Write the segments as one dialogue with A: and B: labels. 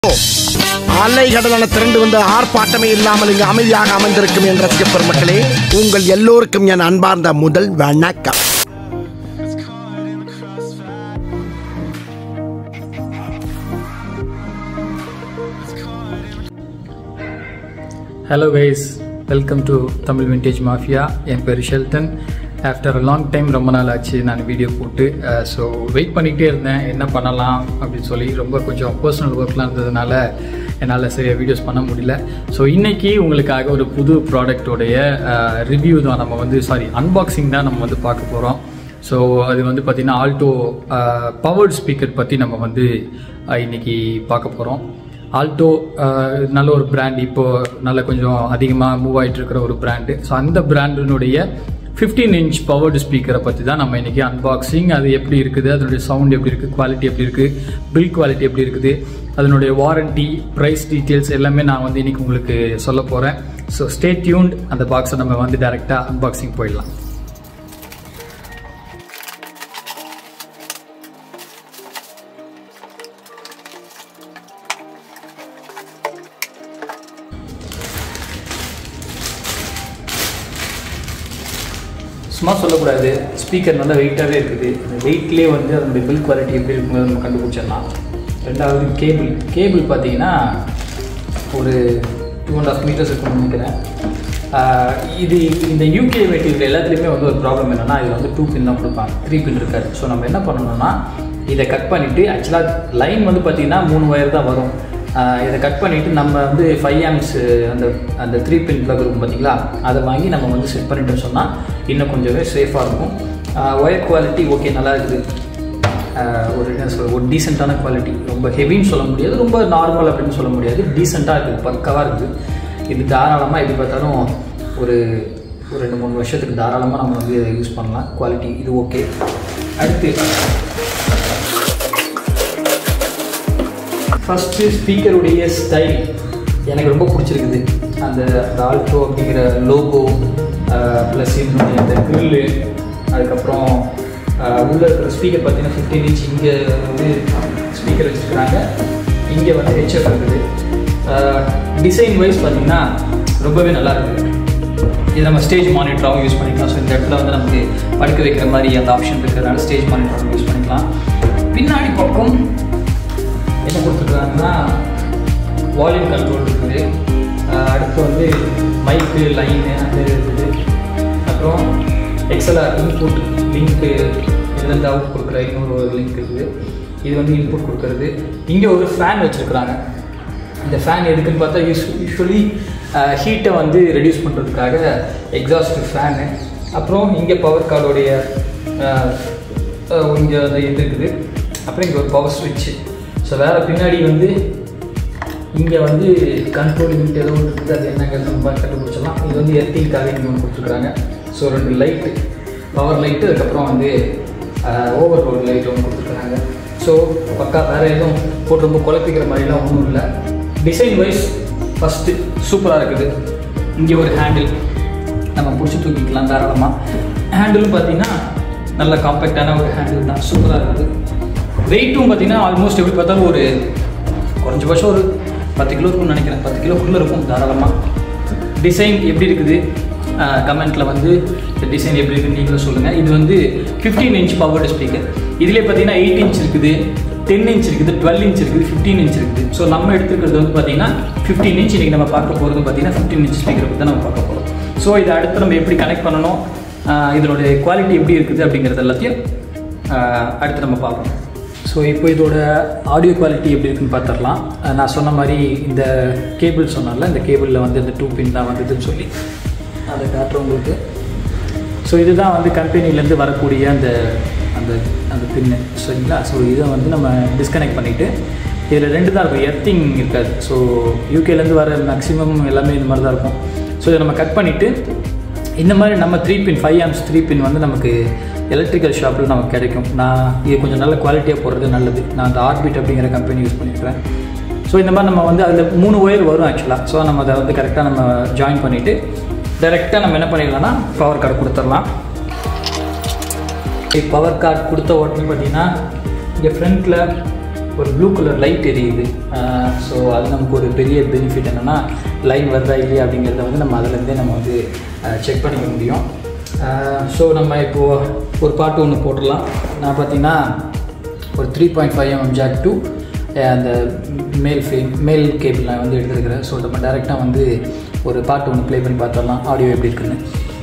A: அலைகடலான திரண்டு வந்த ஆர்ப்பாட்டமே இல்லாமல் இங்கு அமைதியாக அமைந்திருக்கும் என் ரசிக பெருமக்களே உங்கள் எல்லோருக்கும் என் அன்பார்ந்த முதல் வணக்கம்
B: hello guys welcome to Tamil vintage mafia என் பேர் Sheldon after a long time ரொம்ப நாள் ஆச்சு நான் வீடியோ போட்டு ஸோ வெயிட் பண்ணிகிட்டே இருந்தேன் என்ன பண்ணலாம் அப்படின்னு சொல்லி ரொம்ப கொஞ்சம் பர்சனல் ஒர்க்லாம் இருந்ததுனால என்னால் சரியாக வீடியோஸ் பண்ண முடியல ஸோ இன்றைக்கி உங்களுக்காக ஒரு புது ப்ராடக்டோடைய ரிவ்யூ தான் நம்ம வந்து சாரி அன்பாக்சிங் தான் நம்ம வந்து பார்க்க போகிறோம் ஸோ அது வந்து பார்த்திங்கன்னா ஆல்டோ பவர்ட் ஸ்பீக்கர் பற்றி நம்ம வந்து அஹ், இன்னைக்கு பார்க்க போகிறோம் ஆல்டோ நல்ல ஒரு பிராண்ட் இப்போ நல்ல கொஞ்சம் அதிகமாக மூவ் ஆகிட்டு இருக்கிற ஒரு பிராண்டு ஸோ அந்த பிராண்டினுடைய 15 இன்ச் பவர்டு ஸ்பீக்கரை பற்றி தான் நம்ம இன்றைக்கி அன்பாக்சிங் அது எப்படி இருக்குது அதனுடைய சவுண்ட் எப்படி இருக்குது குவாலிட்டி எப்படி இருக்குது பில் குவாலிட்டி எப்படி இருக்குது அதனுடைய வாரண்டி ப்ரைஸ் டீட்டெயில்ஸ் எல்லாமே நான் வந்து இன்றைக்கி உங்களுக்கு சொல்ல போகிறேன் ஸோ ஸ்டே டியூன்ட் அந்த பாக்ஸை நம்ம வந்து டைரெக்டாக அன்பாக்சிங் போயிடலாம் சும்மா சொல்லக்கூடாது ஸ்பீக்கர் நல்லா வெயிட்டாகவே இருக்குது அந்த வெயிட்லேயே வந்து அதனுடைய பில் குவாலிட்டி எப்படி இருக்குங்கிறத நம்ம கண்டுபிடிச்சிடலாம் ரெண்டாவது கேபிள் கேபிள் பார்த்தீங்கன்னா ஒரு டூ அண்ட் ஹாஃப் மீட்டர்ஸ் இருக்கும்னு நினைக்கிறேன் ஆஹ் இது இந்த யூகே மெட்டீரியல் எல்லாத்துலேயுமே வந்து ஒரு ப்ராப்ளம் என்னென்னா இதில் வந்து டூ பின் தான் கொடுப்பாங்க த்ரீ பின் இருக்காது ஸோ நம்ம என்ன பண்ணணும்னா இதை கட் பண்ணிவிட்டு ஆக்சுவலாக லைன் வந்து பார்த்திங்கன்னா மூணு ஒயர் தான் வரும் ஆஹ் இதை கட் பண்ணிவிட்டு நம்ம வந்து ஃபைவ் ஆம்ஸ் அந்த அந்த த்ரீ பின் ப்ளக் இருக்கும் பார்த்தீங்களா அதை வாங்கி நம்ம வந்து செட் பண்ணிட்டோம் சொன்னால் இன்னும் கொஞ்சமே சேஃபாக இருக்கும் ஒயர் குவாலிட்டி ஓகே நல்லா இருக்குது ஆஹ் ஒரு என்ன சொல்ற ஒரு டீசெண்டான குவாலிட்டி ரொம்ப ஹெவின்னு சொல்ல முடியாது ரொம்ப நார்மல் அப்படின்னு சொல்ல முடியாது டீசெண்டாக இருக்குது பக்காவாக இருக்குது இது தாராளமாக எப்படி பார்த்தாலும் ஒரு ஒரு ரெண்டு மூணு வருஷத்துக்கு தாராளமாக நம்ம வந்து இதை யூஸ் பண்ணலாம் குவாலிட்டி இது ஓகே அடுத்து ஃபஸ்ட்டு ஸ்பீக்கருடைய ஸ்டைல் எனக்கு ரொம்ப பிடிச்சிருக்குது அந்த அந்த ஆல்ட்ரோ அப்படிங்கிற லோகோ ப்ளஸ் இதனுடைய அந்த க்ரில்லு அதுக்கப்புறம் ஆஹ், உள்ள இருக்கிற ஸ்பீக்கர் பார்த்தீங்கன்னா ஃபிஃப்டீன் இன்ச் இங்கே வந்து ஸ்பீக்கர் வச்சுருக்குறாங்க இங்கே வந்து ஹெச்எஃப் இருக்குது டிசைன் வைஸ் பார்த்தீங்கன்னா ரொம்பவே நல்லா இருக்குது இது நம்ம ஸ்டேஜ் மானிட்டராகவும் யூஸ் பண்ணிக்கலாம் ஸோ இந்த இடத்துல வந்து நமக்கு படுக்க வைக்கிற மாதிரி அந்த ஆப்ஷன் இருக்கிறதுனால ஸ்டேஜ் மானிட்டராகவும் யூஸ் பண்ணிக்கலாம் பின்னாடி பக்கம் என்ன கொடுத்துருக்காங்கன்னா வால்யூம் கண்ட்ரோல் இருக்குது அஹ் அடுத்து வந்து மைக்கு லைனு அந்த இது இருக்குது அப்புறம் எக்ஸலார் இன்புட் லிங்க்கு இதுலேருந்து அவுட் கொடுக்குற இன்னொரு ஒரு லிங்க் இருக்குது இது வந்து இன்புட் கொடுக்குறது இங்கே ஒரு ஃபேன் வச்சுருக்குறாங்க இந்த ஃபேன் எதுக்குன்னு பார்த்தா யூஸ் யூஸ்வலி ஹீட்டை வந்து ரெடியூஸ் பண்ணுறதுக்காக எக்ஸாஸ்ட் ஃபேனு அப்புறம் இங்கே பவர் கார்டோடைய இங்கே அந்த இது இருக்குது அப்புறம் இங்கே ஒரு பவர் ஸ்விட்ச்சு ஸோ வேறு பின்னாடி வந்து இங்கே வந்து கண்ட்ரோல் யூனிட் ஏதோ ஒன்று இருக்குது அது என்னங்கிறது நம்ம கண்டுபிடிச்சிடலாம் இது வந்து எர்த்திங்காக இங்கே ஒன்று கொடுத்துருக்குறாங்க ஸோ ரெண்டு லைட்டு பவர் லைட்டு அதுக்கப்புறம் வந்து ஓவர் ரோட் லைட் ஒன்று கொடுத்துருக்குறாங்க ஸோ பக்கா வேறு எதுவும் போட்டு ரொம்ப குழப்பிக்கிற மாதிரிலாம் ஒன்றும் இல்லை டிசைன் வைஸ் ஃபஸ்ட்டு சூப்பராக இருக்குது இங்கே ஒரு ஹேண்டில் நம்ம பிடிச்சி தூக்கிக்கலாம் தாராளமாக ஹேண்டிலும் பார்த்தீங்கன்னா நல்ல காம்பேக்டான ஒரு ஹேண்டில் தான் சூப்பராக இருக்குது வெயிட்டும் பார்த்தீங்கன்னா ஆல்மோஸ்ட் எப்படி பார்த்தாலும் ஒரு குறைஞ்சபட்சம் ஒரு பத்து கிலோ இருக்கும்னு நினைக்கிறேன் பத்து கிலோக்குள்ளே இருக்கும் தாராளமாக டிசைன் எப்படி இருக்குது கமெண்ட்டில் வந்து இந்த டிசைன் எப்படி இருக்குன்னு நீங்களும் சொல்லுங்கள் இது வந்து 15 இன்ச் பவர்டு ஸ்பீக்கர் இதிலே பார்த்தீங்கன்னா எயிட் இன்ச் இருக்குது டென் இன்ச் இருக்குது டுவெல் இன்ச் இருக்குது ஃபிஃப்டீன் இன்ச் இருக்குது ஸோ நம்ம எடுத்துக்கிறது வந்து பார்த்தீங்கன்னா 15 இன்ச் இன்றைக்கி நம்ம பார்க்க போகிறது பார்த்தீங்கன்னா 15 இன்ச் ஸ்பீக்கர் பற்றி தான் நம்ம பார்க்க போகிறோம் ஸோ இதை அடுத்து நம்ம எப்படி கனெக்ட் பண்ணணும் ஆஹ் இதனுடைய குவாலிட்டி எப்படி இருக்குது அப்படிங்கிறது எல்லாத்தையும் ஆஹ் அடுத்து நம்ம பார்ப்போம் ஸோ இப்போ இதோட ஆடியோ குவாலிட்டி எப்படி இருக்குன்னு பார்த்துடலாம் அஹ் நான் சொன்ன மாதிரி இந்த கேபிள் சொன்னால இந்த கேபிளில் வந்து இந்த டூ பின் தான் வந்ததுன்னு சொல்லி அதை காட்டுறேன் உங்களுக்கு ஸோ இதுதான் வந்து கம்பெனிலேருந்து வரக்கூடிய அந்த அந்த அந்த பின்னு சரிங்களா ஸோ இதை வந்து நம்ம டிஸ்கனெக்ட் பண்ணிவிட்டு இதில் ரெண்டு தான் இருக்கும் எர்த்திங் இருக்காது ஸோ யூகேலேருந்து வர மேக்ஸிமம் எல்லாமே இந்த மாதிரி தான் இருக்கும் ஸோ இதை நம்ம கட் பண்ணிவிட்டு இந்த மாதிரி நம்ம three pin five amps three pin வந்து நமக்கு எலக்ட்ரிக்கல் ஷாப்பில் நமக்கு கிடைக்கும் நான் இது கொஞ்சம் நல்ல குவாலிட்டியாக போடுறது நல்லது நான் அந்த ஆர்பிட் அப்படிங்கிற கம்பெனி யூஸ் பண்ணியிருக்கிறேன் ஸோ இந்த மாதிரி நம்ம வந்து அதில் மூணு ஒயர் வரும் ஆக்சுவலாக ஸோ நம்ம அதை வந்து கரெக்டாக நம்ம ஜாயின் பண்ணிவிட்டு டைரெக்டாக நம்ம என்ன பண்ணிடலாம்னா பவர் கார்டு கொடுத்துடலாம் பவர் கார்டு கொடுத்த உடனே பார்த்தீங்கன்னா இங்கே ஃப்ரண்ட்டில் ஒரு ப்ளூ கலர் லைட் எரியுது ஸோ அது நமக்கு ஒரு பெரிய பெனிஃபிட் என்னென்னா லைன் வருதா இல்லையா அப்படிங்கிறத வந்து நம்ம அதுலேருந்தே நம்ம வந்து செக் பண்ணிக்க முடியும் ஸோ நம்ம இப்போது ஒரு பாட்டு ஒன்று போட்டுடலாம் நான் பார்த்தீங்கன்னா ஒரு three point five MM jack to அந்த மேல் ஃபே மேல் கேபிள் நான் வந்து எடுத்துருக்கிறேன் ஸோ நம்ம டேரெக்டாக வந்து ஒரு பாட்டு ஒன்று ப்ளே பண்ணி பார்த்தரலாம் ஆடியோ எப்படி இருக்குன்னு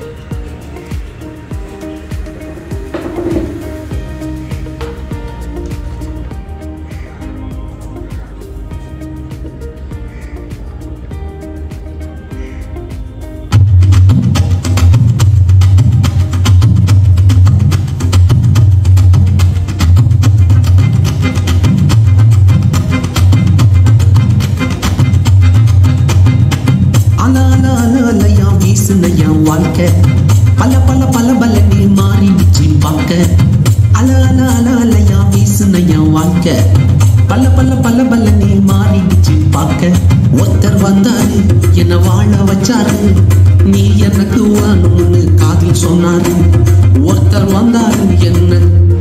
C: அல அல அல அலையா வீசுனையா வாழ்க்கை பல பல பல பல நீ மாறிடுச்சு பார்க்க அல அல அல அலையா வீசுனையா வாழ்க்கை பல பல பல பல நீ மாறிடுச்சு பார்க்க ஒருத்தர் வந்தாரு என்ன வாழ வச்சாரு நீ எனக்கு வாணும்னு காதில் சொன்னாரு ஒருத்தர் வந்தாரு என்ன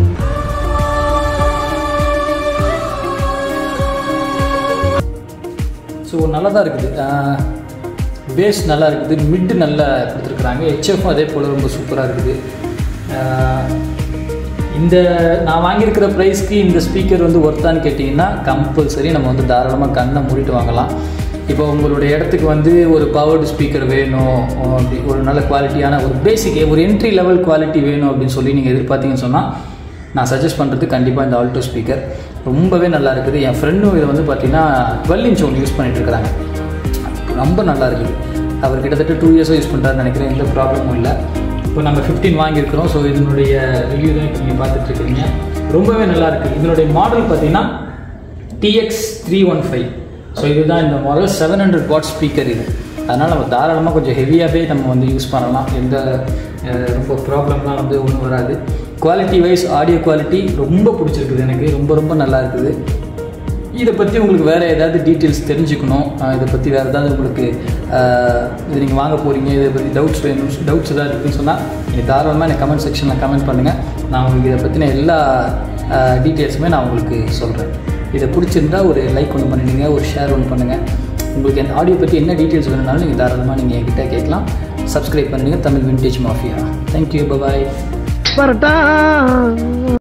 B: ஸோ நல்லா தான் இருக்குது பேஸ் நல்லா இருக்குது மிட்டு நல்லா கொடுத்துருக்குறாங்க ஹெச்எஃப்பும் அதே போல் ரொம்ப சூப்பராக இருக்குது ஆஹ் இந்த நான் வாங்கியிருக்கிற ப்ரைஸ்க்கு இந்த ஸ்பீக்கர் வந்து ஒர்த்தான்னு கேட்டிங்கன்னா கம்பல்சரி நம்ம வந்து தாராளமாக கண்ணை மூடிட்டு வாங்கலாம் இப்போ உங்களுடைய இடத்துக்கு வந்து ஒரு பவர்டு ஸ்பீக்கர் வேணும் அப்படி ஒரு நல்ல குவாலிட்டியான ஒரு பேசிக் ஒரு என்ட்ரி லெவல் குவாலிட்டி வேணும் அப்படின்னு சொல்லி நீங்கள் எதிர்பார்த்தீங்கன்னு சொன்னால் நான் சஜஸ்ட் பண்ணுறது கண்டிப்பாக இந்த ஆல்டோ ஸ்பீக்கர் ரொம்பவே நல்லா இருக்குது என் ஃப்ரெண்டும் இதை வந்து பார்த்தீங்கன்னா டுவெல் இன்ச் ஒன்று யூஸ் பண்ணிட்டு இருக்காங்க ரொம்ப நல்லா இருக்குது அவர் கிட்டத்தட்ட டூ இயர்ஸாக யூஸ் பண்ணுறாருன்னு நினைக்கிறேன் எந்த ப்ராப்ளமும் இல்லை இப்போ நம்ம ஃபிஃப்டீன் வாங்கியிருக்கிறோம் ஸோ இதனுடைய ரிவ்யூ தான் இப்போ நீங்கள் பார்த்துட்டு இருக்கீங்க ரொம்பவே நல்லா இருக்குது இதனுடைய மாடல் பார்த்தீங்கன்னா DX three one five so இதுதான் இந்த model seven hundred watt speaker இது அதனால் நம்ம தாராளமாக கொஞ்சம் ஹெவியாகவே நம்ம வந்து யூஸ் பண்ணலாம் எந்த அஹ், ரொம்ப ப்ராப்ளம்லாம் வந்து ஒன்றும் வராது குவாலிட்டி வைஸ் ஆடியோ குவாலிட்டி ரொம்ப பிடிச்சிருக்குது எனக்கு ரொம்ப ரொம்ப நல்லா இருக்குது இதை பற்றி உங்களுக்கு வேறு ஏதாவது டீட்டெயில்ஸ் தெரிஞ்சுக்கணும் அஹ் இதை பற்றி வேறு ஏதாவது உங்களுக்கு அஹ், இது நீங்கள் வாங்க போகிறீங்க இதை பற்றி டவுட்ஸ் வேணும் டவுட்ஸ் ஏதாவது இருக்குன்னு சொன்னால் நீங்கள் தாராளமாக எனக்கு கமெண்ட் செக்ஷனில் கமெண்ட் பண்ணுங்கள் நான் உங்களுக்கு இதை பற்றின எல்லா டீட்டெயில்ஸுமே நான் உங்களுக்கு சொல்கிறேன் இதை பிடிச்சிருந்தா ஒரு லைக் ஒன்று பண்ணிடுங்க ஒரு ஷேர் ஒன்று பண்ணுங்கள் உங்களுக்கு என் ஆடியோ பற்றி என்ன டீட்டெயில்ஸ் வேணும்னாலும் நீங்கள் தாராளமாக நீங்கள் என்கிட்ட கேட்கலாம் சப்ஸ்கிரைப் பண்ணுங்கள் Tamil vintage mafia thank you bye bye
A: வரட்டா